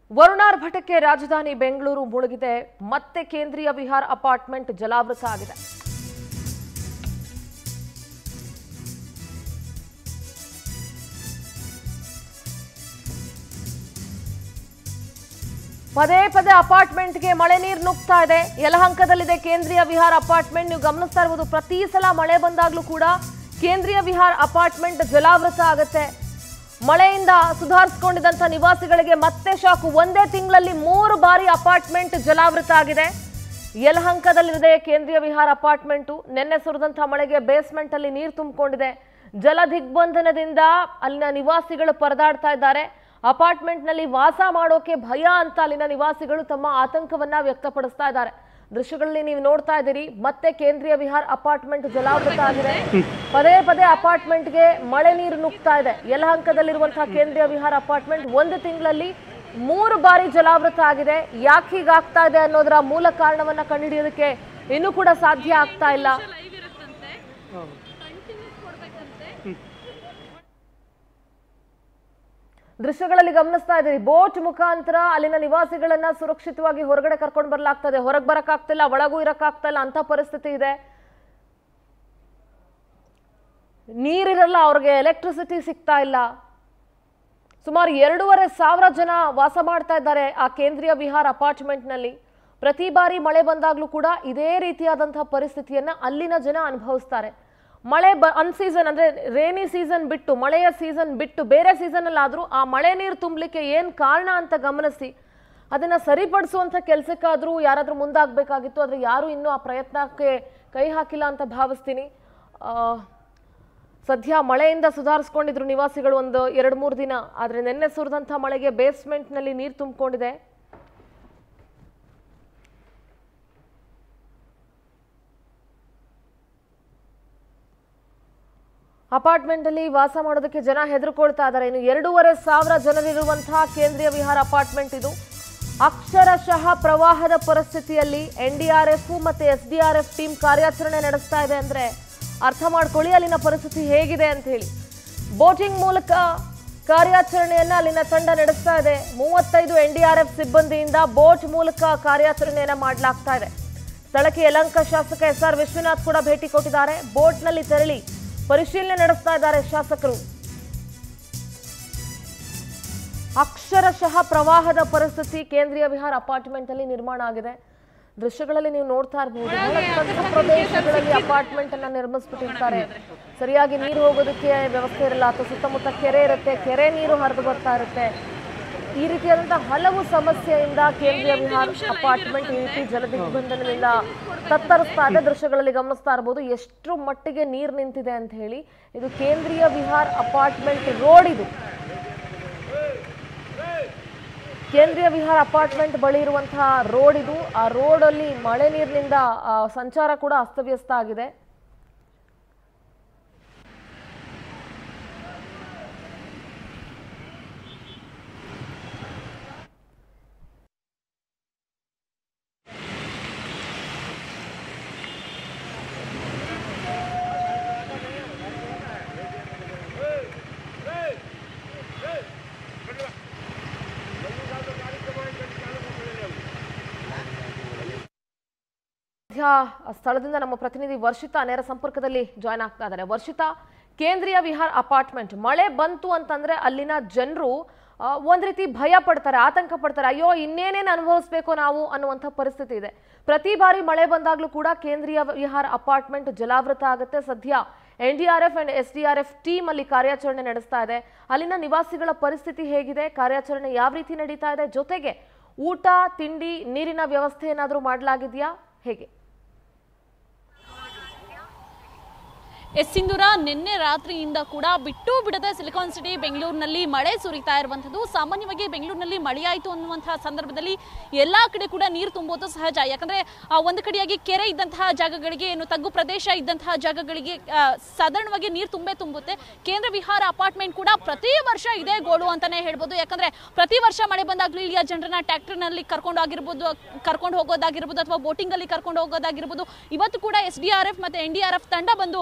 ವರುಣಾರ್ಭಟಕ್ಕೆ ರಾಜಧಾನಿ ಬೆಂಗಳೂರು ಮುಳುಗಿದೆ ಮತ್ತೆ ಕೇಂದ್ರೀಯ ವಿಹಾರ್ ಅಪಾರ್ಟ್ಮೆಂಟ್ ಜಲಾವೃತ ಆಗಿದೆ ಪದೇ ಪದೇ ಅಪಾರ್ಟ್ಮೆಂಟ್ಗೆ ಮಳೆ ನೀರು ನುಗ್ತಾ ಇದೆ ಯಲಹಂಕದಲ್ಲಿದೆ ಕೇಂದ್ರೀಯ ವಿಹಾರ್ ಅಪಾರ್ಟ್ಮೆಂಟ್ ನೀವು ಗಮನಿಸ್ತಾ ಇರ್ಬೋದು ಪ್ರತಿ ಸಲ ಮಳೆ ಬಂದಾಗ್ಲೂ ಕೂಡ ಕೇಂದ್ರೀಯ ವಿಹಾರ್ ಅಪಾರ್ಟ್ಮೆಂಟ್ ಜಲಾವೃತ ಆಗುತ್ತೆ ಮಳೆಯಿಂದ ಸುಧಾರಿಸಿಕೊಂಡಿದ್ದಂಥ ನಿವಾಸಿಗಳಿಗೆ ಮತ್ತೆ ಶಾಕು ಒಂದೇ ತಿಂಗಳಲ್ಲಿ ಮೂರು ಬಾರಿ ಅಪಾರ್ಟ್ಮೆಂಟ್ ಜಲಾವೃತ ಆಗಿದೆ ಯಲಹಂಕದಲ್ಲಿದೆ ಕೇಂದ್ರೀಯ ವಿಹಾರ ಅಪಾರ್ಟ್ಮೆಂಟು ನಿನ್ನೆ ಸುರಿದಂಥ ಮಳೆಗೆ ಬೇಸ್ಮೆಂಟ್ ಅಲ್ಲಿ ನೀರು ತುಂಬಿಕೊಂಡಿದೆ ಜಲ ದಿಗ್ಬಂಧನದಿಂದ ಅಲ್ಲಿನ ನಿವಾಸಿಗಳು ಪರದಾಡ್ತಾ ಇದ್ದಾರೆ ಅಪಾರ್ಟ್ಮೆಂಟ್ ನಲ್ಲಿ ವಾಸ ಮಾಡೋಕೆ ಭಯ ಅಂತ ಅಲ್ಲಿನ ನಿವಾಸಿಗಳು ತಮ್ಮ ಆತಂಕವನ್ನ ವ್ಯಕ್ತಪಡಿಸ್ತಾ ಇದ್ದಾರೆ ದೃಶ್ಯಗಳಲ್ಲಿ ನೀವು ನೋಡ್ತಾ ಇದ್ದೀರಿ ಮತ್ತೆ ಕೇಂದ್ರೀಯ ವಿಹಾರ್ ಅಪಾರ್ಟ್ಮೆಂಟ್ ಜಲಾವೃತ ಆಗಿದೆ ಪದೇ ಪದೇ ಅಪಾರ್ಟ್ಮೆಂಟ್ಗೆ ಮಳೆ ನೀರು ನುಗ್ತಾ ಇದೆ ಯಲಹಂಕದಲ್ಲಿರುವಂತಹ ಕೇಂದ್ರೀಯ ವಿಹಾರ್ ಅಪಾರ್ಟ್ಮೆಂಟ್ ಒಂದು ತಿಂಗಳಲ್ಲಿ ಮೂರು ಬಾರಿ ಜಲಾವೃತ ಆಗಿದೆ ಯಾಕೆ ಹೀಗಾಗ್ತಾ ಇದೆ ಅನ್ನೋದರ ಮೂಲ ಕಾರಣವನ್ನ ಕಂಡುಹಿಡಿಯೋದಕ್ಕೆ ಇನ್ನೂ ಕೂಡ ಸಾಧ್ಯ ಆಗ್ತಾ ಇಲ್ಲ ದೃಶ್ಯಗಳಲ್ಲಿ ಗಮನಿಸ್ತಾ ಇದ್ದೀರಿ ಬೋಟ್ ಮುಖಾಂತರ ಅಲ್ಲಿನ ನಿವಾಸಿಗಳನ್ನ ಸುರಕ್ಷಿತವಾಗಿ ಹೊರಗಡೆ ಕರ್ಕೊಂಡು ಬರ್ಲಾಗ್ತದೆ ಹೊರಗೆ ಬರಕ್ಕಾಗ್ತಿಲ್ಲ ಒಳಗೂ ಇರಕ್ಕಾಗ್ತಾ ಇಲ್ಲ ಅಂತ ಪರಿಸ್ಥಿತಿ ಇದೆ ನೀರಿರಲ್ಲ ಅವ್ರಿಗೆ ಎಲೆಕ್ಟ್ರಿಸಿಟಿ ಸಿಗ್ತಾ ಇಲ್ಲ ಸುಮಾರು ಎರಡೂವರೆ ಸಾವಿರ ಜನ ವಾಸ ಮಾಡ್ತಾ ಇದ್ದಾರೆ ಆ ಕೇಂದ್ರೀಯ ವಿಹಾರ್ ಅಪಾರ್ಟ್ಮೆಂಟ್ನಲ್ಲಿ ಪ್ರತಿ ಬಾರಿ ಮಳೆ ಬಂದಾಗ್ಲೂ ಕೂಡ ಇದೇ ರೀತಿಯಾದಂತಹ ಪರಿಸ್ಥಿತಿಯನ್ನ ಅಲ್ಲಿನ ಜನ ಅನುಭವಿಸ್ತಾರೆ ಮಳೆ ಬ ಅನ್ ಸೀಸನ್ ಅಂದ್ರೆ ರೇನಿ ಸೀಸನ್ ಬಿಟ್ಟು ಮಳೆಯ ಸೀಸನ್ ಬಿಟ್ಟು ಬೇರೆ ಸೀಸನ್ ಅಲ್ಲಾದ್ರೂ ಆ ಮಳೆ ನೀರು ತುಂಬಲಿಕ್ಕೆ ಏನ್ ಕಾರಣ ಅಂತ ಗಮನಿಸಿ ಅದನ್ನ ಸರಿಪಡಿಸುವಂತ ಕೆಲಸಕ್ಕಾದ್ರೂ ಯಾರಾದ್ರೂ ಮುಂದಾಗಬೇಕಾಗಿತ್ತು ಆದ್ರೆ ಯಾರು ಇನ್ನೂ ಆ ಪ್ರಯತ್ನಕ್ಕೆ ಕೈ ಹಾಕಿಲ್ಲ ಅಂತ ಭಾವಿಸ್ತೀನಿ ಆ, ಸದ್ಯ ಮಳೆಯಿಂದ ಸುಧಾರಿಸ್ಕೊಂಡಿದ್ರು ನಿವಾಸಿಗಳು ಒಂದು ಎರಡು ಮೂರು ದಿನ ಆದ್ರೆ ನಿನ್ನೆ ಸುರಿದಂಥ ಮಳೆಗೆ ಬೇಸ್ಮೆಂಟ್ನಲ್ಲಿ ನೀರು ತುಂಬಿಕೊಂಡಿದೆ ಅಪಾರ್ಟ್ಮೆಂಟ್ ಅಲ್ಲಿ ವಾಸ ಮಾಡೋದಕ್ಕೆ ಜನ ಹೆದರ್ಕೊಳ್ತಾ ಇದ್ದಾರೆ ಇನ್ನು ಎರಡೂವರೆ ಸಾವಿರ ಜನರಿರುವಂತಹ ಕೇಂದ್ರೀಯ ವಿಹಾರ ಅಪಾರ್ಟ್ಮೆಂಟ್ ಇದು ಅಕ್ಷರಶಃ ಪ್ರವಾಹದ ಪರಿಸ್ಥಿತಿಯಲ್ಲಿ ಎನ್ ಡಿ ಆರ್ ಎಫ್ ಮತ್ತೆ S D R F team ಕಾರ್ಯಾಚರಣೆ ನಡೆಸ್ತಾ ಇದೆ ಅಂದ್ರೆ ಅರ್ಥ ಮಾಡ್ಕೊಳ್ಳಿ ಅಲ್ಲಿನ ಪರಿಸ್ಥಿತಿ ಹೇಗಿದೆ ಅಂತ ಹೇಳಿ ಬೋಟಿಂಗ್ ಮೂಲಕ ಕಾರ್ಯಾಚರಣೆಯನ್ನ ಅಲ್ಲಿನ ತಂಡ ನಡೆಸ್ತಾ ಇದೆ ಮೂವತ್ತೈದು ಎನ್ ಡಿ ಆರ್ ಎಫ್ ಸಿಬ್ಬಂದಿಯಿಂದ ಬೋಟ್ ಮೂಲಕ ಕಾರ್ಯಾಚರಣೆಯನ್ನ ಮಾಡಲಾಗ್ತಾ ಇದೆ ಸ್ಥಳಕ್ಕೆ ಯಲಂಕ ಶಾಸಕ ಎಸ್ ಆರ್ ವಿಶ್ವನಾಥ್ ಕೂಡ ಭೇಟಿ ಕೊಟ್ಟಿದ್ದಾರೆ ಬೋಟ್ನಲ್ಲಿ ತೆರಳಿ ಪರಿಶೀಲನೆ ನಡೆಸ್ತಾ ಇದ್ದಾರೆ ಶಾಸಕರು ಅಕ್ಷರಶಃ ಪ್ರವಾಹದ ಪರಿಸ್ಥಿತಿ ಕೇಂದ್ರೀಯ ವಿಹಾರ ಅಪಾರ್ಟ್ಮೆಂಟ್ ಅಲ್ಲಿ ನಿರ್ಮಾಣ ಆಗಿದೆ ದೃಶ್ಯಗಳಲ್ಲಿ ನೀವು ನೋಡ್ತಾ ಇರಬಹುದು ಬಹಳ ತಗ್ಗು ಪ್ರದೇಶಗಳಲ್ಲಿ ಅಪಾರ್ಟ್ಮೆಂಟ್ ಅನ್ನ ನಿರ್ಮಿಸ್ಬಿಟ್ಟಿರ್ತಾರೆ ಸರಿಯಾಗಿ ನೀರು ಹೋಗೋದಕ್ಕೆ ವ್ಯವಸ್ಥೆ ಇರಲ್ಲ ಅಥವಾ ಸುತ್ತಮುತ್ತ ಕೆರೆ ಇರುತ್ತೆ ಕೆರೆ ನೀರು ಹರಿದು ಬರ್ತಾ ಇರುತ್ತೆ ಈ ರೀತಿಯಾದಂತಹ ಹಲವು ಸಮಸ್ಯೆಯಿಂದ ಕೇಂದ್ರೀಯ ವಿಹಾರ ಅಪಾರ್ಟ್ಮೆಂಟ್ ಈ ರೀತಿ ಜಲದಿಗ್ಬಂಧನದಿಂದ ತತ್ತರಿಸ್ತಾ ಇದೆ ದೃಶ್ಯಗಳಲ್ಲಿ ಗಮನಿಸ್ತಾ ಇರಬಹುದು ಎಷ್ಟು ಮಟ್ಟಿಗೆ ನೀರು ನಿಂತಿದೆ ಅಂತ ಹೇಳಿ ಇದು ಕೇಂದ್ರೀಯ ವಿಹಾರ್ ಅಪಾರ್ಟ್ಮೆಂಟ್ ರೋಡ್ ಇದು ಕೇಂದ್ರೀಯ ವಿಹಾರ ಅಪಾರ್ಟ್ಮೆಂಟ್ ಬಳಿ ಇರುವಂತಹ ರೋಡ್ ಇದು ಆ ರೋಡಲ್ಲಿ ಮಳೆ ನೀರಿನಿಂದ ಆ, ಸಂಚಾರ ಕೂಡ ಅಸ್ತವ್ಯಸ್ತ ಆಗಿದೆ ಸದ್ಯ ಸ್ಥಳದಿಂದ ನಮ್ಮ ಪ್ರತಿನಿಧಿ ವರ್ಷಿತಾ ನೇರ ಸಂಪರ್ಕದಲ್ಲಿ ಜಾಯ್ನ್ ಆಗ್ತಾ ಇದ್ದಾರೆ ವರ್ಷಿತಾ ಕೇಂದ್ರೀಯ ವಿಹಾರ್ ಅಪಾರ್ಟ್ಮೆಂಟ್ ಮಳೆ ಬಂತು ಅಂತಂದ್ರೆ ಅಲ್ಲಿನ ಜನರು ಒಂದ್ ರೀತಿ ಭಯ ಪಡ್ತಾರೆ ಆತಂಕ ಪಡ್ತಾರೆ ಅಯ್ಯೋ ಇನ್ನೇನೇನು ಅನುಭವಿಸ್ಬೇಕು ನಾವು ಅನ್ನುವಂಥ ಪರಿಸ್ಥಿತಿ ಇದೆ ಪ್ರತಿ ಬಾರಿ ಮಳೆ ಬಂದಾಗ್ಲೂ ಕೂಡ ಕೇಂದ್ರೀಯ ವಿಹಾರ್ ಅಪಾರ್ಟ್ಮೆಂಟ್ ಜಲಾವೃತ ಆಗುತ್ತೆ ಸದ್ಯ N D R F and S D R F team ಅಲ್ಲಿ ಕಾರ್ಯಾಚರಣೆ ನಡೆಸ್ತಾ ಇದೆ ಅಲ್ಲಿನ ನಿವಾಸಿಗಳ ಪರಿಸ್ಥಿತಿ ಹೇಗಿದೆ ಕಾರ್ಯಾಚರಣೆ ಯಾವ ರೀತಿ ನಡೀತಾ ಇದೆ ಜೊತೆಗೆ ಊಟ ತಿಂಡಿ ನೀರಿನ ವ್ಯವಸ್ಥೆ ಏನಾದರೂ ಮಾಡಲಾಗಿದೆಯಾ ಹೇಗೆ ಎಸ್ ಸಿಂಧೂರ ನಿನ್ನೆ ರಾತ್ರಿಯಿಂದ ಕೂಡ ಬಿಟ್ಟು ಬಿಡದೆ ಸಿಲಿಕಾನ್ ಸಿಟಿ ಬೆಂಗಳೂರಿನಲ್ಲಿ ಮಳೆ ಸುರಿತಾ ಇರುವಂಥದ್ದು ಸಾಮಾನ್ಯವಾಗಿ ಬೆಂಗಳೂರಿನಲ್ಲಿ ಮಳೆಯಾಯಿತು ಅನ್ನುವಂತಹ ಸಂದರ್ಭದಲ್ಲಿ ಎಲ್ಲಾ ಕಡೆ ಕೂಡ ನೀರು ತುಂಬೋದು ಸಹಜ ಯಾಕಂದ್ರೆ ಆ, ಒಂದು ಕಡೆಯಾಗಿ ಕೆರೆ ಇದ್ದಂತಹ ಜಾಗಗಳಿಗೆ ಏನು ತಗ್ಗು ಪ್ರದೇಶ ಇದ್ದಂತಹ ಜಾಗಗಳಿಗೆ ಆ, ಸಾಧಾರಣವಾಗಿ ನೀರು ತುಂಬೆ ತುಂಬುತ್ತೆ ಕೇಂದ್ರ ವಿಹಾರ ಅಪಾರ್ಟ್ಮೆಂಟ್ ಕೂಡ ಪ್ರತಿ ವರ್ಷ ಇದೇ ಗೋಳು ಅಂತಾನೆ ಹೇಳ್ಬೋದು ಯಾಕಂದ್ರೆ ಪ್ರತಿ ವರ್ಷ ಮಳೆ ಬಂದಾಗ್ಲೂ ಇಲ್ಲಿಯ ಜನರನ್ನ ಟ್ರ್ಯಾಕ್ಟರ್ನಲ್ಲಿ ಕರ್ಕೊಂಡು ಆಗಿರ್ಬೋದು ಕರ್ಕೊಂಡು ಹೋಗೋದಾಗಿರ್ಬೋದು ಅಥವಾ ಬೋಟಿಂಗ್ ಅಲ್ಲಿ ಕರ್ಕೊಂಡು ಹೋಗೋದಾಗಿರ್ಬೋದು ಇವತ್ತು ಕೂಡ ಎಸ್ ಡಿ ಆರ್ ಎಫ್ ಮತ್ತೆ ಎನ್ ಡಿ ಆರ್ ಎಫ್ ತಂಡ ಬಂದು ಜನ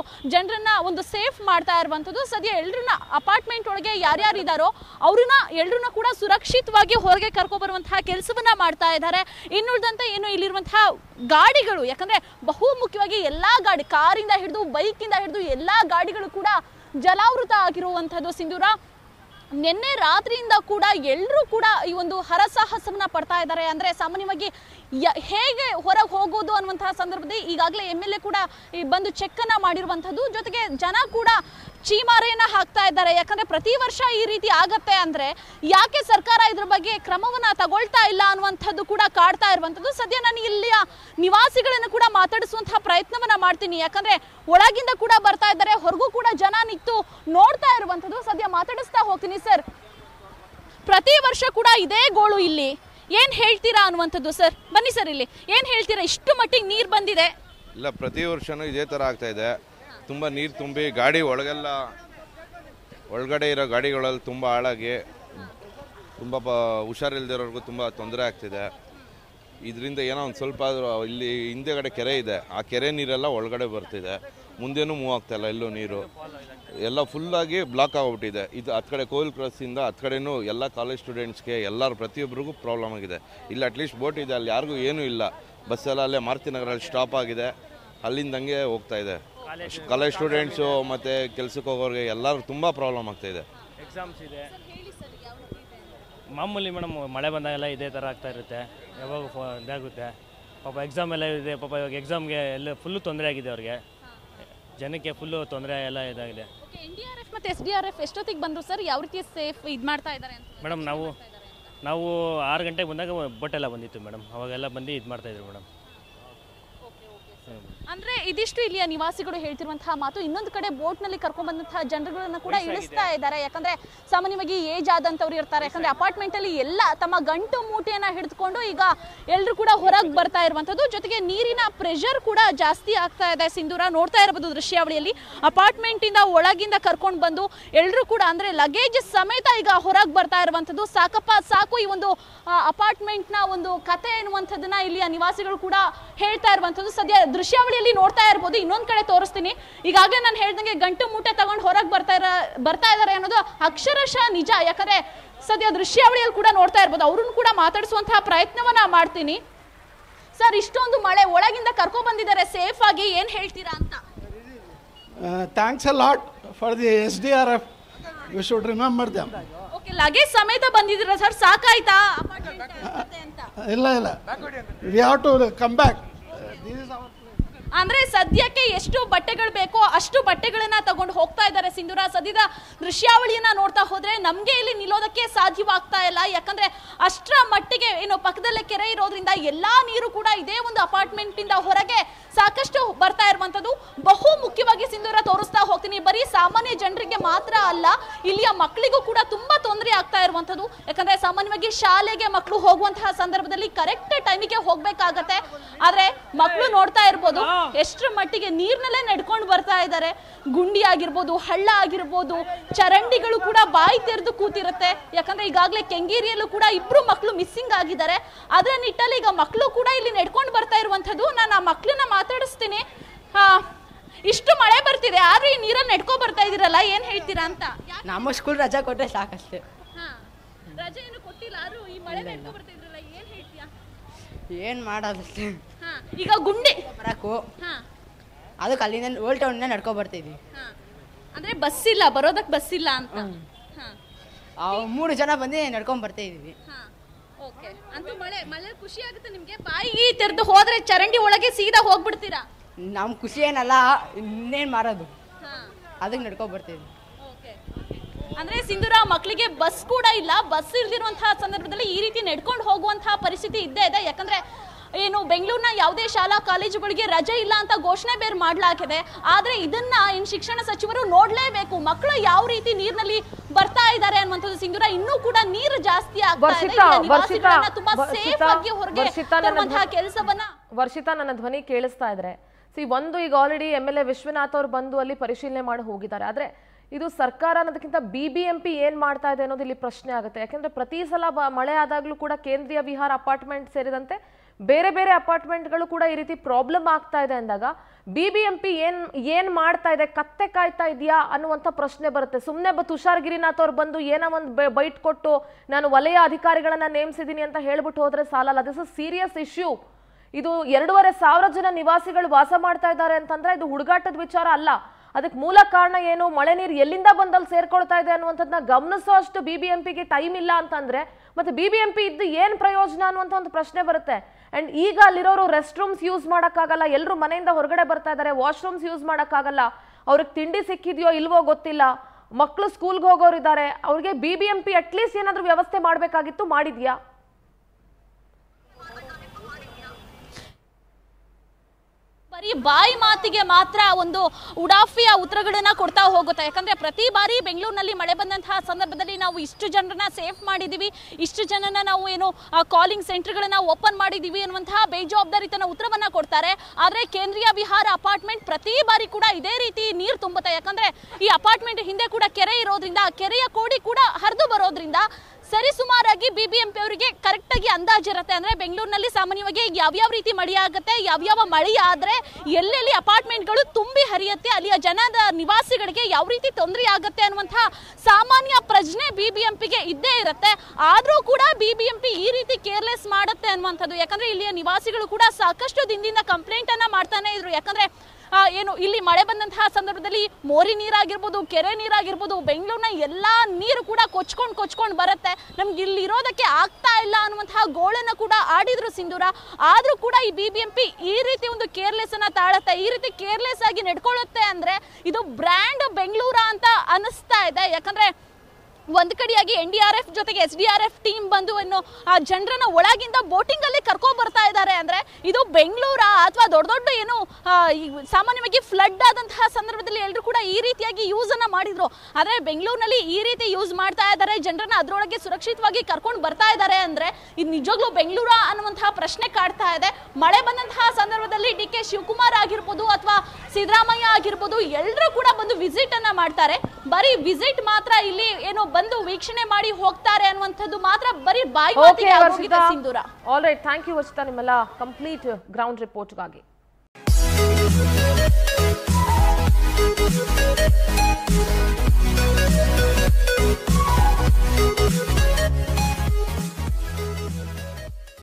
ಜನರನ್ನ ಒಂದು ಸೇಫ್ ಮಾಡ್ತಾ ಇರುವಂಥದ್ದು ಸದ್ಯ ಎಲ್ರನ್ನ ಅಪಾರ್ಟ್ಮೆಂಟ್ ಒಳಗೆ ಯಾರ್ಯಾರು ಇದ್ದಾರೋ ಅವ್ರನ್ನ ಎಲ್ರನ್ನ ಕೂಡ ಸುರಕ್ಷಿತವಾಗಿ ಹೊರಗೆ ಕರ್ಕೊ ಬರುವಂತಹ ಕೆಲಸವನ್ನ ಮಾಡ್ತಾ ಇದ್ದಾರೆ ಇನ್ನುಳಿದಂತೆ ಏನು ಇಲ್ಲಿರುವಂತಹ ಗಾಡಿಗಳು ಯಾಕಂದ್ರೆ ಬಹು ಮುಖ್ಯವಾಗಿ ಎಲ್ಲಾ ಗಾಡಿ ಕಾರಿಂದ ಹಿಡಿದು ಬೈಕಿಂದ ಹಿಡಿದು ಎಲ್ಲಾ ಗಾಡಿಗಳು ಕೂಡ ಜಲಾವೃತ ಆಗಿರುವಂಥದ್ದು ಸಿಂಧೂರ ನಿನ್ನೆ ರಾತ್ರಿಯಿಂದ ಕೂಡ ಎಲ್ಲರೂ ಕೂಡ ಈ ಒಂದು ಹರಸಾಹಸವನ್ನ ಪಡ್ತಾ ಇದ್ದಾರೆ ಅಂದ್ರೆ ಸಾಮಾನ್ಯವಾಗಿ ಯ- ಹೇಗೆ ಹೊರಗೆ ಹೋಗೋದು ಅನ್ನುವಂತಹ ಸಂದರ್ಭದಲ್ಲಿ ಈಗಾಗಲೇ ಎಮ್ ಎಲ್ ಎ ಕೂಡ ಈ ಬಂದು ಚೆಕ್ ಅನ್ನ ಮಾಡಿರುವಂತದ್ದು ಜೊತೆಗೆ ಜನ ಕೂಡ ಚೀಮಾರೆಯನ್ನ ಹಾಕ್ತಾ ಇದ್ದಾರೆ ಯಾಕಂದ್ರೆ ಪ್ರತಿ ವರ್ಷ ಈ ರೀತಿ ಆಗತ್ತೆ ಅಂದ್ರೆ ಯಾಕೆ ಸರ್ಕಾರ ಇದ್ರ ಬಗ್ಗೆ ಕ್ರಮವನ್ನ ತಗೊಳ್ತಾ ಇಲ್ಲ ಅನ್ನುವಂಥದ್ದು ಕೂಡ ಕಾಡ್ತಾ ಇರುವಂತದ್ದು ಸದ್ಯ ನಾನು ಇಲ್ಲಿಯ ನಿವಾಸಿಗಳನ್ನು ಕೂಡ ಮಾತಾಡಿಸುವಂತಹ ಪ್ರಯತ್ನವನ್ನ ಮಾಡ್ತೀನಿ ಯಾಕಂದ್ರೆ ಒಳಗಿಂದ ಕೂಡ ಬರ್ತಾ ಇದ್ದಾರೆ ಹೊರಗೂ ಕೂಡ ಜನ ನಿಂತು ನೋಡ್ತಾ ಇರುವಂತದ್ದು ಸದ್ಯ ಮಾತಾಡಿಸ್ತಾ ಹೋಗ್ತೀನಿ ಸರ್ ಪ್ರತಿ ವರ್ಷ ಕೂಡ ಇದೇ ಗೋಳು ಇಲ್ಲಿ ಏನ್ ಹೇಳ್ತೀರಾ ಅನ್ನುವಂಥದ್ದು ಸರ್ ಬನ್ನಿ ಸರ್ ಇಲ್ಲಿ ಏನ್ ಹೇಳ್ತೀರಾ ಇಷ್ಟು ಮಟ್ಟಿಗೆ ನೀರು ಬಂದಿದೆ ಇಲ್ಲ ಪ್ರತಿ ವರ್ಷನೂ ಇದೇ ಥರ ಆಗ್ತಾ ಇದೆ ತುಂಬ ನೀರು ತುಂಬಿ ಗಾಡಿ ಒಳಗೆಲ್ಲ ಒಳಗಡೆ ಇರೋ ಗಾಡಿಗಳಲ್ಲಿ ತುಂಬ ಹಾಳಾಗಿ ತುಂಬ ಪ ಹುಷಾರಿಲ್ದಿರೋರ್ಗೂ ತುಂಬ ತೊಂದರೆ ಆಗ್ತಿದೆ ಇದರಿಂದ ಏನೋ ಒಂದು ಸ್ವಲ್ಪ ಆದರೂ ಇಲ್ಲಿ ಹಿಂದೆಗಡೆ ಕೆರೆ ಇದೆ ಆ ಕೆರೆ ನೀರೆಲ್ಲ ಒಳಗಡೆ ಬರ್ತಿದೆ ಮುಂದೇನೂ ಮೂವ್ ಆಗ್ತಾ ಇಲ್ಲ ಎಲ್ಲೂ ನೀರು ಎಲ್ಲ ಫುಲ್ಲಾಗಿ ಬ್ಲಾಕ್ ಆಗಿಬಿಟ್ಟಿದೆ ಇದು ಹತ್ತು ಕಡೆ ಕೋಯಿಲ್ ಕ್ರಾಸಿಂದ ಹತ್ತು ಕಡೆನೂ ಎಲ್ಲ ಕಾಲೇಜ್ ಸ್ಟೂಡೆಂಟ್ಸ್ಗೆ ಎಲ್ಲರೂ ಪ್ರತಿಯೊಬ್ಬರಿಗೂ ಪ್ರಾಬ್ಲಮ್ ಆಗಿದೆ ಇಲ್ಲಿ ಅಟ್ಲೀಸ್ಟ್ ಬೋಟ್ ಇದೆ ಅಲ್ಲಿ ಯಾರಿಗೂ ಏನೂ ಇಲ್ಲ ಬಸ್ಸೆಲ್ಲ ಅಲ್ಲೇ ಮಾರುತಿ ನಗರಲ್ಲಿ ಸ್ಟಾಪ್ ಆಗಿದೆ ಅಲ್ಲಿಂದ ಹಂಗೆ ಹೋಗ್ತಾ ಇದೆ ಕಾಲೇಜ್ ಸ್ಟೂಡೆಂಟ್ಸು ಮತ್ತು ಕೆಲ್ಸಕ್ಕೆ ಹೋಗೋರಿಗೆ ಎಲ್ಲರೂ ತುಂಬ ಪ್ರಾಬ್ಲಮ್ ಆಗ್ತಾ ಇದೆ ಎಕ್ಸಾಮ್ಸ್ ಇದೆ ಮಾಮೂಲಿ ಮೇಡಮ್ ಮಳೆ ಬಂದಾಗೆಲ್ಲ ಇದೇ ಥರ ಆಗ್ತಾ ಇರುತ್ತೆ ಯಾವಾಗ ಫೋ ಇದಾಗುತ್ತೆ ಪಾಪ ಎಕ್ಸಾಮ್ ಎಲ್ಲ ಇದೆ ಪಾಪ ಇವಾಗ ಎಕ್ಸಾಮ್ಗೆ ಎಲ್ಲ ಫುಲ್ಲು ತೊಂದರೆ ಆಗಿದೆ ಅವ್ರಿಗೆ ಜನಕ್ಕೆ ಫುಲ್ಲು ತೊಂದರೆ ಎಲ್ಲ ಇದಾಗಿದೆ ಎನ್ ಡಿ ಆರ್ ಎಫ್ ಮತ್ತೆ ಎಸ್ ಡಿ ಆರ್ ಎಫ್ ಎಷ್ಟೊತ್ತಿಗೆ ಬಂದ್ರು ಸರ್ ಯಾವ ರೀತಿ ಸೇಫ್ ಇದು ಮಾಡ್ತಾ ಇದ್ದಾರೆ ಅಂತ ಮೇಡಮ್ ನಾವು ನಾವು ಆರು ಗಂಟೆಗೆ ಬಂದಾಗ ಬೋಟ್ ಎಲ್ಲ ಬಂದಿತ್ತು ಮೇಡಮ್ ಅವಾಗೆಲ್ಲ ಬಂದು ಇದು ಮಾಡ್ತಾಯಿದ್ರು ಮೇಡಮ್ ಅಂದ್ರೆ ಇದಿಷ್ಟು ಇಲ್ಲಿಯ ನಿವಾಸಿಗಳು ಹೇಳ್ತಿರುವಂತಹ ಮಾತು ಇನ್ನೊಂದು ಕಡೆ ಬೋಟ್ ನಲ್ಲಿ ಕರ್ಕೊಂಡ್ ಬಂದಂತಹ ಜನರುಗಳನ್ನ ಕೂಡ ಇಳಿಸ್ತಾ ಇದ್ದಾರೆ ಯಾಕಂದ್ರೆ ಸಾಮಾನ್ಯವಾಗಿ ಏಜ್ ಆದಂತವ್ರು ಇರ್ತಾರೆ ಯಾಕಂದ್ರೆ ಅಪಾರ್ಟ್ಮೆಂಟ್ ಅಲ್ಲಿ ಎಲ್ಲ ತಮ್ಮ ಗಂಟು ಮೂಟೆಯನ್ನ ಹಿಡಿದುಕೊಂಡು ಈಗ ಎಲ್ಲರೂ ಕೂಡ ಹೊರಗೆ ಬರ್ತಾ ಇರುವಂತದ್ದು ಜೊತೆಗೆ ನೀರಿನ ಪ್ರೆಷರ್ ಕೂಡ ಜಾಸ್ತಿ ಆಗ್ತಾ ಇದೆ ಸಿಂಧೂರ ನೋಡ್ತಾ ಇರಬಹುದು ದೃಶ್ಯಾವಳಿಯಲ್ಲಿ ಅಪಾರ್ಟ್ಮೆಂಟ್ ಇಂದ ಒಳಗಿಂದ ಕರ್ಕೊಂಡು ಬಂದು ಎಲ್ಲರೂ ಕೂಡ ಅಂದ್ರೆ ಲಗೇಜ್ ಸಮೇತ ಈಗ ಹೊರಗೆ ಬರ್ತಾ ಇರುವಂತದ್ದು ಸಾಕಪ್ಪ ಸಾಕು ಈ ಒಂದು ಅಪಾರ್ಟ್ಮೆಂಟ್ ನ ಒಂದು ಕತೆ ಎನ್ನುವಂಥದ್ದನ್ನ ಇಲ್ಲಿಯ ನಿವಾಸಿಗಳು ಕೂಡ ಹೇಳ್ತಾ ಇರುವಂತದ್ದು ಸದ್ಯ ದೃಶ್ಯಾವಳಿಯಲ್ಲಿ ನೋಡ್ತಾ ಇರ್ಬೋದು ಇನ್ನೊಂದ್ ಕಡೆ ತೋರಿಸ್ತೀನಿ ಈಗಾಗಲೇ ನಾನು ಹೇಳ್ದಂಗೆ ಗಂಟು ಮೂಟೆ ತಗೊಂಡು ಹೊರಗೆ ಬರ್ತಾ ಇರ ಬರ್ತಾ ಇದ್ದಾರೆ ಅನ್ನೋದು ಅಕ್ಷರಶಃ ನಿಜ ಯಾಕಂದ್ರೆ ಸದ್ಯ ದೃಶ್ಯಾವಳಿಯಲ್ಲಿ ಕೂಡ ನೋಡ್ತಾ ಇರ್ಬೋದು ಅವ್ರನ್ನ ಕೂಡ ಮಾತಾಡಿಸುವಂತಹ ಪ್ರಯತ್ನವನ್ನ ಮಾಡ್ತೀನಿ ಸರ್ ಇಷ್ಟೊಂದು ಮಳೆ ಒಳಗಿಂದ ಕರ್ಕೊ ಬಂದಿದ್ದಾರೆ ಸೇಫ್ ಆಗಿ ಏನ್ ಹೇಳ್ತೀರಾ ಅಂತ Uh, thanks a lot for the SDRF. You should remember them. Okay luggage ಸಮೇತ ಬಂದಿದ್ದೀರಾ ಸರ್ ಸಾಕಾಯ್ತಾ ಅಪಾರ್ಟ್ಮೆಂಟ್ ಅಂತ ಇಲ್ಲ ಇಲ್ಲ we have to come back this is our ಅಂದ್ರೆ ಸದ್ಯಕ್ಕೆ ಎಷ್ಟು ಬಟ್ಟೆಗಳು ಬೇಕೋ ಅಷ್ಟು ಬಟ್ಟೆಗಳನ್ನ ತಗೊಂಡು ಹೋಗ್ತಾ ಇದ್ದಾರೆ ಸಿಂಧೂರ ಸದ್ಯದ ದೃಶ್ಯಾವಳಿಯನ್ನ ನೋಡ್ತಾ ಹೋದ್ರೆ ನಮ್ಗೆ ಇಲ್ಲಿ ನಿಲ್ಲೋದಕ್ಕೆ ಸಾಧ್ಯವಾಗ್ತಾ ಇಲ್ಲ ಯಾಕಂದ್ರೆ ಅಷ್ಟರ ಮಟ್ಟಿಗೆ ಏನು ಪಕ್ಕದಲ್ಲೇ ಕೆರೆ ಇರೋದ್ರಿಂದ ಎಲ್ಲಾ ನೀರು ಕೂಡ ಇದೇ ಒಂದು ಅಪಾರ್ಟ್ಮೆಂಟ್ ಇಂದ ಹೊರಗೆ ಸಾಕಷ್ಟು ಬರ್ತಾ ಇರುವಂತದ್ದು ಬಹು ಮುಖ್ಯವಾಗಿ ಸಿಂಧೂರ ತೋರಿಸ್ತಾ ಹೋಗ್ತೀನಿ ಬರೀ ಸಾಮಾನ್ಯ ಜನರಿಗೆ ಮಾತ್ರ ಅಲ್ಲ ಇಲ್ಲಿಯ ಮಕ್ಕಳಿಗೂ ಕೂಡ ತುಂಬಾ ತೊಂದರೆ ಆಗ್ತಾ ಇರುವಂತದ್ದು ಯಾಕಂದ್ರೆ ಸಾಮಾನ್ಯವಾಗಿ ಶಾಲೆಗೆ ಮಕ್ಕಳು ಹೋಗುವಂತಹ ಸಂದರ್ಭದಲ್ಲಿ ಕರೆಕ್ಟ್ ಟೈಮಿಗೆ ಹೋಗ್ಬೇಕಾಗತ್ತೆ ಆದ್ರೆ ಮಕ್ಕಳು ನೋಡ್ತಾ ಇರ್ಬೋದು ಎಷ್ಟರ ಮಟ್ಟಿಗೆ ನೀರ್ನಲ್ಲೇ ನಡ್ಕೊಂಡು ಬರ್ತಾ ಇದ್ದಾರೆ ಗುಂಡಿ ಆಗಿರ್ಬೋದು ಹಳ್ಳ ಆಗಿರ್ಬೋದು ಚರಂಡಿಗಳು ಕೂಡ ಬಾಯಿ ತೆರೆದು ಕೂತಿರುತ್ತೆ ಯಾಕಂದ್ರೆ ಈಗಾಗಲೇ ಕೆಂಗೇರಿಯಲ್ಲೂ ಕೂಡ ಇಬ್ರು ಮಕ್ಕಳು ಮಿಸ್ಸಿಂಗ್ ಆಗಿದ್ದಾರೆ ಅದರ ನಿಟ್ಟಲ್ಲಿ ಈಗ ಮಕ್ಕಳು ಕೂಡ ಇಲ್ಲಿ ನಡ್ಕೊಂಡು ಬರ್ತಾ ಇರುವಂತದ್ದು ನಾನು ಆ ಮಕ್ಕಳನ್ನ ಮಾತಾಡಿಸ್ತೀನಿ ಆ, ಇಷ್ಟು ಮಳೆ ಬರ್ತಿದೆ ಆದ್ರೆ ಈ ನೀರನ್ನ ನಡ್ಕೊ ಬರ್ತಾ ಇದೀರಲ್ಲ ಏನ್ ಹೇಳ್ತೀರಾ ಅಂತ ನಮ್ಮ ಸ್ಕೂಲ್ ರಜಾ ಕೊಟ್ಟರೆ ಸಾಕಷ್ಟೇ ರಜೆ ಏನು ಕೊಟ್ಟಿಲ್ಲ ಆದ್ರೂ ಈ ಮಳೆ ನಡ್ಕೊ ಬರ್ತಾ ಇದ್ರಲ್ಲ ಏನ್ ಹೇಳ್ತೀಯಾ ಏನು ಮಾಡೋದಷ್ಟೇ ಹಾ ಈಗ ಗುಂಡಿ ಬರಕು ಹಾ ಅದಕ್ಕೆ ಅಲ್ಲಿಂದ ಓಲ್ಡ್ ಟೌನಿಂದ ನಡ್ಕೊ ಬರ್ತಿದ್ವಿ ಹಾ ಅಂದ್ರೆ ಬಸ್ ಇಲ್ಲ ಬರೋದಕ್ ಬಸ್ ಇಲ್ಲ ಅಂತ ಹಾ ಆ ಮೂರು ಜನ ಬಂದು ನಡ್ಕೊಂಡ್ ಬರ್ತಾ ಇದೀವಿ ಹಾ ಓಕೆ ಅಂತೂ ಮಳೆ ಮಳೆ ಖುಷಿ ಆಗುತ್ತೆ ನಿಮ್ಗೆ ಬಾಯಿ ತೆರೆದು ಹೋದ್ರೆ ಚರಂಡಿ ಒಳಗೆ ಸೀದಾ ಹೋಗ್ಬಿಡ್ತೀರಾ ನಮ್ಮ ಖುಷಿ ಏನಲ್ಲ ಇನ್ನೇನು ಮಾರೋದು ಹಾ ಅದಕ್ಕೆ ನಡ್ಕೊ ಬರ್ತಿದ್ವಿ ಓಕೆ ಅಂದ್ರೆ ಸಿಂಧೂರ ಮಕ್ಕಳಿಗೆ ಬಸ್ ಕೂಡ ಇಲ್ಲ ಬಸ್ ಇಲ್ದಿರುವಂತಹ ಸಂದರ್ಭದಲ್ಲಿ ಈ ರೀತಿ ನಡ್ಕೊಂಡು ಹೋಗುವಂತಹ ಪರಿಸ್ಥಿತಿ ಇದ್ದೇ ಇದೆ ಯಾಕಂದ್ರೆ ಏನು ಬೆಂಗಳೂರಿನ ಯಾವುದೇ ಶಾಲಾ ಕಾಲೇಜುಗಳಿಗೆ ರಜೆ ಇಲ್ಲ ಅಂತ ಘೋಷಣೆ ಬೇರೆ ಮಾಡಲಾಗಿದೆ ಆದ್ರೆ ಇದನ್ನ ಇನ್ ಶಿಕ್ಷಣ ಸಚಿವರು ನೋಡ್ಲೇಬೇಕು ಮಕ್ಕಳು ಯಾವ ರೀತಿ ನೀರಿನಲ್ಲಿ ಬರ್ತಾ ಇದ್ದಾರೆ ಅನ್ನುವಂಥದ್ದು ಸಿಂಧೂರ ಇನ್ನೂ ಕೂಡ ನೀರು ಜಾಸ್ತಿ ಆಗ್ತಾ ಇದೆ ವರ್ಷಿತಾ, ಇಲ್ಲಿಯ ನಿವಾಸಿಗಳನ್ನ ವರ್ಷಿತಾ, ತುಂಬಾ ಸೇಫ್ ವರ್ಷಿತಾ, ಆಗಿ ಹೊರಗೆ ವರ್ಷಿತಾ, ನನ್ನ ತರುವಂತಹ ಧ್ವನಿ- ಕೆಲಸವನ್ನ ವರ್ಷಿತಾ ನನ್ನ ಧ್ವನಿ ಕೇಳಿಸ್ತಾ ಇದ್ರೆ ಸಿ ಒಂದು ಈಗ already M L A Vishwanath ಅವ್ರು ಬಂದು ಅಲ್ಲಿ ಪರಿಶೀಲನೆ ಮಾಡಿ ಹೋಗಿದ್ದಾರೆ ಆದ್ರೆ ಇದು ಸರ್ಕಾರ ಅನ್ನೋದಕ್ಕಿಂತ ಬಿ ಬಿ ಎಂ ಪಿ ಏನ್ ಮಾಡ್ತಾ ಇದೆ ಅನ್ನೋದು ಇಲ್ಲಿ ಪ್ರಶ್ನೆ ಆಗುತ್ತೆ ಯಾಕಂದ್ರೆ ಪ್ರತಿ ಸಲ ಬ- ಮಳೆ ಆದಾಗ್ಲೂ ಕೂಡ ಕೇಂದ್ರೀಯ ವಿಹಾರ ಅಪಾರ್ಟ್ಮೆಂಟ್ ಸೇರಿದಂತೆ ಬೇರೆ ಬೇರೆ ಅಪಾರ್ಟ್ಮೆಂಟ್ಗಳು ಕೂಡ ಈ ರೀತಿ ಪ್ರಾಬ್ಲಮ್ ಆಗ್ತಾ ಇದೆ ಅಂದಾಗ ಬಿ ಬಿ ಎಂ ಪಿ ಏನ್ ಏನ್ ಮಾಡ್ತಾ ಇದೆ ಕತ್ತೆ ಕಾಯ್ತಾ ಇದೆಯಾ ಅನ್ನುವಂಥ ಪ್ರಶ್ನೆ ಬರುತ್ತೆ ಸುಮ್ಮನೆ ಬ ತುಷಾರ್ ಗಿರಿನಾಥ್ ಅವ್ರು ಬಂದು ಏನೋ ಒಂದು ಬೈಟ್ ಕೊಟ್ಟು ನಾನು ವಲಯ ಅಧಿಕಾರಿಗಳನ್ನ ನೇಮಿಸಿದ್ದೀನಿ ಅಂತ ಹೇಳ್ಬಿಟ್ಟು ಹೋದ್ರೆ ಸಾಲಲ್ಲ ದಿಸ್ ಇಸ್ ಸೀರಿಯಸ್ ಇಶ್ಯೂ ಇದು ಎರಡೂವರೆ ಸಾವಿರ ಜನ ನಿವಾಸಿಗಳು ವಾಸ ಮಾಡ್ತಾ ಇದ್ದಾರೆ ಅಂತಂದ್ರೆ ಇದು ಹುಡುಗಾಟದ ವಿಚಾರ ಅಲ್ಲ ಅದಕ್ಕೆ ಮೂಲ ಕಾರಣ ಏನು ಮಳೆ ನೀರು ಎಲ್ಲಿಂದ ಬಂದಲ್ಲಿ ಸೇರ್ಕೊಳ್ತಾ ಇದೆ ಅನ್ನುವಂಥದ್ದನ್ನ ಗಮನಿಸೋ ಅಷ್ಟು ಬಿ ಬಿ ಎಂ ಪಿಗೆ ಟೈಮ್ ಇಲ್ಲ ಅಂತಂದ್ರೆ ಮತ್ತೆ ಬಿ ಬಿ ಎಂ ಪಿ ಇದ್ದು ಏನು ಪ್ರಯೋಜನ ಅನ್ನುವಂಥ ಒಂದು ಪ್ರಶ್ನೆ ಬರುತ್ತೆ ಅಂಡ್ ಈಗ ಅಲ್ಲಿರೋರು ರೆಸ್ಟ್ ರೂಮ್ಸ್ ಯೂಸ್ ಮಾಡೋಕ್ಕಾಗಲ್ಲ ಎಲ್ಲರೂ ಮನೆಯಿಂದ ಹೊರಗಡೆ ಬರ್ತಾ ಇದ್ದಾರೆ ವಾಶ್ರೂಮ್ಸ್ ಯೂಸ್ ಮಾಡೋಕ್ಕಾಗಲ್ಲ ಅವ್ರಿಗೆ ತಿಂಡಿ ಸಿಕ್ಕಿದೆಯೋ ಇಲ್ವೋ ಗೊತ್ತಿಲ್ಲ ಮಕ್ಕಳು ಸ್ಕೂಲ್ಗೆ ಹೋಗೋರು ಇದ್ದಾರೆ ಅವ್ರಿಗೆ B B M P at least ಏನಾದರೂ ವ್ಯವಸ್ಥೆ ಮಾಡಬೇಕಾಗಿತ್ತು ಮಾಡಿದ್ಯಾ ಬರೀ ಬಾಯಿ ಮಾತಿಗೆ ಮಾತ್ರ ಒಂದು ಉಡಾಫಿಯ ಉತ್ತರಗಳನ್ನ ಕೊಡ್ತಾ ಹೋಗುತ್ತೆ ಯಾಕಂದ್ರೆ ಪ್ರತಿ ಬಾರಿ ಬೆಂಗಳೂರಿನಲ್ಲಿ ಮಳೆ ಬಂದಂತಹ ಸಂದರ್ಭದಲ್ಲಿ ನಾವು ಇಷ್ಟು ಜನರನ್ನ ಸೇಫ್ ಮಾಡಿದೀವಿ ಇಷ್ಟು ಜನನ ನಾವು ಏನು ಕಾಲಿಂಗ್ ಸೆಂಟರ್ಗಳನ್ನ ಓಪನ್ ಮಾಡಿದೀವಿ ಅನ್ನುವಂತಹ ಬೇಜವಾಬ್ದಾರಿತನ ಉತ್ತರವನ್ನ ಕೊಡ್ತಾರೆ ಆದ್ರೆ ಕೇಂದ್ರೀಯ ವಿಹಾರ ಅಪಾರ್ಟ್ಮೆಂಟ್ ಪ್ರತಿ ಬಾರಿ ಕೂಡ ಇದೇ ರೀತಿ ನೀರು ತುಂಬುತ್ತೆ ಯಾಕಂದ್ರೆ ಈ ಅಪಾರ್ಟ್ಮೆಂಟ್ ಹಿಂದೆ ಕೂಡ ಕೆರೆ ಇರೋದ್ರಿಂದ ಆ ಕೆರೆಯ ಕೋಡಿ ಕೂಡ ಹರಿದು ಬರೋದ್ರಿಂದ ಸರಿಸುಮಾರಾಗಿ ಬಿಬಿಎಂಪಿ ಅವರಿಗೆ ಕರೆಕ್ಟ್ ಆಗಿ ಅಂದಾಜಿರುತ್ತೆ ಅಂದ್ರೆ ಬೆಂಗಳೂರಿನಲ್ಲಿ ಸಾಮಾನ್ಯವಾಗಿ ಯಾವ್ಯಾವ ರೀತಿ ಮಳೆ ಆಗುತ್ತೆ ಯಾವ್ಯಾವ ಮಳೆ ಆದ್ರೆ ಎಲ್ಲೆಲ್ಲಿ ಅಪಾರ್ಟ್ಮೆಂಟ್ಗಳು ತುಂಬಿ ಹರಿಯುತ್ತೆ ಅಲ್ಲಿಯ ಜನದ ನಿವಾಸಿಗಳಿಗೆ ಯಾವ ರೀತಿ ತೊಂದರೆ ಆಗುತ್ತೆ ಅನ್ನುವಂತಹ ಸಾಮಾನ್ಯ ಪ್ರಜ್ಞೆ ಬಿಬಿಎಂಪಿಗೆ ಇದ್ದೇ ಇರುತ್ತೆ ಆದ್ರೂ ಕೂಡ ಬಿಬಿಎಂಪಿ ಈ ರೀತಿ ಕೇರ್ಲೆಸ್ ಮಾಡುತ್ತೆ ಅನ್ನುವಂಥದ್ದು ಯಾಕಂದ್ರೆ ಇಲ್ಲಿಯ ನಿವಾಸಿಗಳು ಕೂಡ ಸಾಕಷ್ಟು ದಿನದಿಂದ ಕಂಪ್ಲೇಂಟ್ ಅನ್ನ ಮಾಡ್ತಾನೆ ಇದ್ರು ಯಾಕಂದ್ರೆ ಆ, ಏನು ಇಲ್ಲಿ ಮಳೆ ಬಂದಂತಹ ಸಂದರ್ಭದಲ್ಲಿ ಮೋರಿ ನೀರಾಗಿರ್ಬೋದು ಕೆರೆ ನೀರಾಗಿರ್ಬೋದು ಬೆಂಗಳೂರಿನ ಎಲ್ಲಾ ನೀರು ಕೂಡ ಕೊಚ್ಕೊಂಡು ಕೊಚ್ಕೊಂಡು ಬರುತ್ತೆ ನಮ್ಗೆ ಇಲ್ಲಿ ಇರೋದಕ್ಕೆ ಆಗ್ತಾ ಇಲ್ಲ ಅನ್ನುವಂತಹ ಗೋಳನ್ನ ಕೂಡ ಆಡಿದ್ರು ಸಿಂಧೂರ ಆದ್ರೂ ಕೂಡ ಈ ಬಿ ಬಿ ಎಂ ಪಿ ಈ ರೀತಿ ಒಂದು ಕೇರ್ಲೆಸ್ ಅನ್ನ ತಾಳುತ್ತೆ ಈ ರೀತಿ ಕೇರ್ಲೆಸ್ ಆಗಿ ನಡ್ಕೊಳ್ಳುತ್ತೆ ಅಂದ್ರೆ ಇದು ಬ್ರ್ಯಾಂಡ್ ಬೆಂಗಳೂರ ಅಂತ ಅನಿಸ್ತಾ ಇದೆ ಯಾಕಂದ್ರೆ ಒಂದ್ ಕಡೆಯಾಗಿ ಎನ್ ಡಿ ಆರ್ ಎಫ್ ಜೊತೆಗೆ S D R F team ಬಂದು ಇನ್ನು ಆ ಜನರನ್ನ ಒಳಗಿಂದ ಬೋಟಿಂಗ್ ಅಲ್ಲಿ ಕರ್ಕೊಂಡ್ ಬರ್ತಾ ಇದ್ದಾರೆ ಅಂದ್ರೆ ಇದು ಬೆಂಗಳೂರ ಅಥವಾ ದೊಡ್ಡ ದೊಡ್ಡ ಏನು ಆ, ಈ ಸಾಮಾನ್ಯವಾಗಿ ಫ್ಲಡ್ ಆದಂತಹ ಸಂದರ್ಭದಲ್ಲಿ ಎಲ್ಲರೂ ಕೂಡ ಈ ರೀತಿಯಾಗಿ ಯೂಸ್ ಅನ್ನ ಮಾಡಿದ್ರು ಆದ್ರೆ ಬೆಂಗಳೂರಿನಲ್ಲಿ ಈ ರೀತಿ ಯೂಸ್ ಮಾಡ್ತಾ ಇದ್ದಾರೆ ಜನರನ್ನ ಅದ್ರೊಳಗೆ ಸುರಕ್ಷಿತವಾಗಿ ಕರ್ಕೊಂಡು ಬರ್ತಾ ಇದ್ದಾರೆ ಅಂದ್ರೆ ಇದು ನಿಜವಾಗ್ಲೂ ಬೆಂಗಳೂರ ಅನ್ನುವಂತಹ ಪ್ರಶ್ನೆ ಕಾಡ್ತಾ ಇದೆ ಮಳೆ ಬಂದಂತಹ ಸಂದರ್ಭದಲ್ಲಿ ಡಿ ಕೆ ಶಿವಕುಮಾರ್ ಆಗಿರ್ಬೋದು ಅಥವಾ ಸಿದ್ದರಾಮಯ್ಯ ಆಗಿರ್ಬೋದು ಎಲ್ಲರೂ ಕೂಡ ಬಂದು ವಿಸಿಟ್ ಅನ್ನ ಮಾಡ್ತಾರೆ ಬರೀ ವಿಸಿಟ್ ಮಾತ್ರ ಇಲ್ಲಿ ಏನು ಬಂದು ವೀಕ್ಷಣೆ ಮಾಡಿ ಹೋಗ್ತಾರೆ ಅನ್ನುವಂಥದ್ದು ಮಾತ್ರ ಬರೀ ಬಾಯಿ ಓಕೆ ಮಾತಿಗೆ ಆಗೋಗಿದೆ Varshitha Sindhura all right thank you Varshitha ನಿಮ್ಮೆಲ್ಲ ಕಂಪ್ಲೀಟ್ ಗ್ರೌಂಡ್ ರಿಪೋರ್ಟ್ಗಾಗಿ